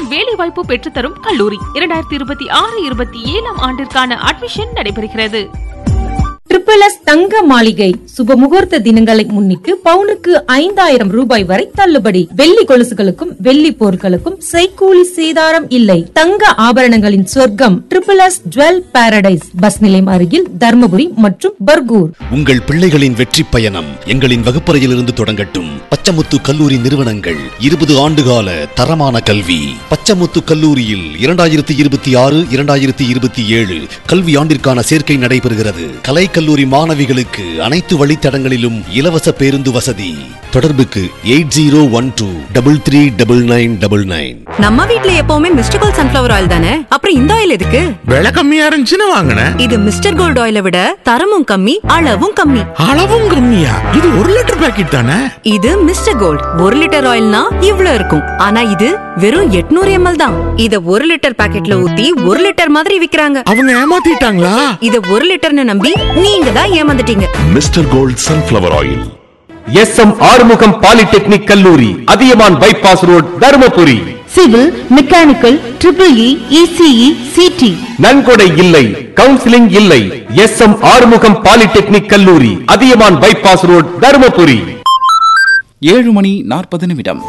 மற்றும் வேலைவாய்ப்பு பெற்றுத்தரும் கல்லூரி இரண்டாயிரத்தி இருபத்தி ஆறு இருபத்தி ஏழாம் ஆண்டிற்கான அட்மிஷன் நடைபெறுகிறது ட்ரிபிள் எஸ் தங்க மாளிகை சுப முகூர்த்த தினங்களை முன்னிட்டு பவுனுக்கு ஐந்தாயிரம் ரூபாய் வரை தள்ளுபடி வெள்ளி கொலுசுகளுக்கும் வெள்ளி பொருட்களுக்கும் செய்கூலி சேதாரம் இல்லை தங்க ஆபரணங்களின் சொர்க்கம் triple S jewel paradise bus நிலையம் அருகில் தர்மபுரி மற்றும் பர்கூர் உங்கள் பிள்ளைகளின் வெற்றி பயணம் எங்களின் வகுப்பறையிலிருந்து தொடங்கட்டும் பச்சமுத்து கல்லூரி நிறுவனங்கள் இருபது ஆண்டுகால தரமான கல்வி பச்சமுத்து கல்லூரியில் இரண்டாயிரத்தி இருபத்தி ஆறு இரண்டாயிரத்தி இருபத்தி ஏழு கல்வி ஆண்டிற்கான சேர்க்கை நடைபெறுகிறது கலை கல்லூரி மாணவிகளுக்கு அனைத்து வழித்தடங்களிலும் இலவச பேருந்து வசதி தொடர்புக்கு eight zero one two double three double nine double nine நம்ம வீட்ல எப்பவுமே மிஸ்டர் கோல்ட் சன்ஃபிளவர் ஆயில் தானே அப்புறம் இந்த ஆயில் எதுக்கு விலை கம்மியா இருந்துச்சுன்னு வாங்கினேன் இது மிஸ்டர் கோல்ட் ஆயிலை விட தரமும் கம்மி அளவும் கம்மி அளவும் கம்மியா இது ஒரு லிட்டர் பாக்கெட் தானே இது மிஸ்டர் கோல்ட் ஒரு லிட்டர் ஆயில்னா இவ்ளோ இருக்கும் ஆனா இது வெறும் 800 எம்எல் தான் இத ஒரு லிட்டர் பாக்கெட்ல ஊத்தி ஒரு லிட்டர் மாதிரி விக்கிறாங்க அவங்க ஏமாத்திட்டாங்களா இத ஒரு லிட்டர்னு நம்பி நீங்க தான் ஏமாந்துட்டீங்க mister gold sunflower oil S M Arumugam polytechnic கல்லூரி Athiyaman bypass road Dharmapuri civil mechanical triple E ECE CT நன்கொடை இல்லை கவுன்சிலிங் இல்லை எஸ் எம் ஆறுமுகம் பாலிடெக்னிக் கல்லூரி அதியமான் பைபாஸ் ரோட் தருமபுரி ஏழு மணி நாற்பது நிமிடம்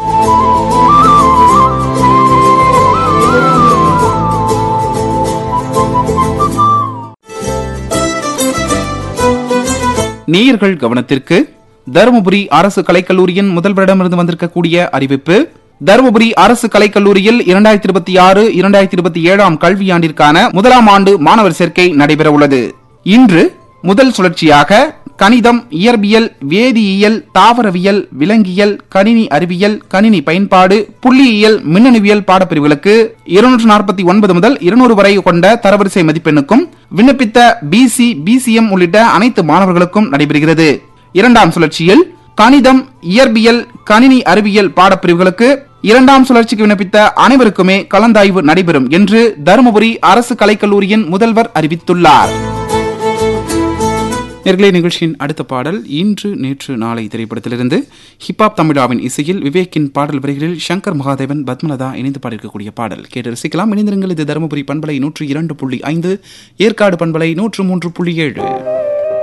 நேயர்கள் கவனத்திற்கு தருமபுரி அரசு கலைக்கல்லூரியின் முதல்வரிடமிருந்து வந்திருக்கக்கூடிய அறிவிப்பு தருமபுரி அரசு கலைக்கல்லூரியில் இரண்டாயிரத்தி இருபத்தி ஆறு இரண்டாயிரத்தி இருபத்தி ஏழாம் கல்வியாண்டிற்கான முதலாம் ஆண்டு மாணவர் சேர்க்கை நடைபெற உள்ளது இன்று முதல் சுழற்சியாக கணிதம் இயற்பியல் வேதியியல் தாவரவியல் விலங்கியல் கணினி அறிவியல் கணினி பயன்பாடு புள்ளியியல் மின்னணுவியல் பாடப்பிரிவுகளுக்கு இருநூற்று நாற்பத்தி ஒன்பது முதல் இருநூறு வரை கொண்ட தரவரிசை மதிப்பெண்ணுக்கும் விண்ணப்பித்த பிசி பிசிஎம் உள்ளிட்ட அனைத்து மாணவர்களுக்கும் நடைபெறுகிறது இரண்டாம் சுழற்சியில் கணிதம் இயற்பியல் கணினி அறிவியல் பாடப்பிரிவுகளுக்கு இரண்டாம் சுழற்சிக்கு விண்ணப்பித்த அனைவருக்குமே கலந்தாய்வு நடைபெறும் என்று தருமபுரி அரசு கலைக்கல்லூரியின் முதல்வர் அறிவித்துள்ளார் நேர்களே நிகழ்ச்சியின் அடுத்த பாடல் இன்று நேற்று நாளை திரைப்படத்திலிருந்து ஹிப்ஹாப் தமிழாவின் இசையில் விவேக்கின் பாடல் வரிகளில் சங்கர் மகாதேவன் பத்மலதா இணைந்து பாடியிருக்கக்கூடிய பாடல் கேட்டு ரசிக்கலாம் இணைந்திருங்கள் இது தருமபுரி பண்பலை நூற்று இரண்டு புள்ளி ஐந்து ஏற்காடு பண்பலை நூற்று மூன்று புள்ளி ஏழு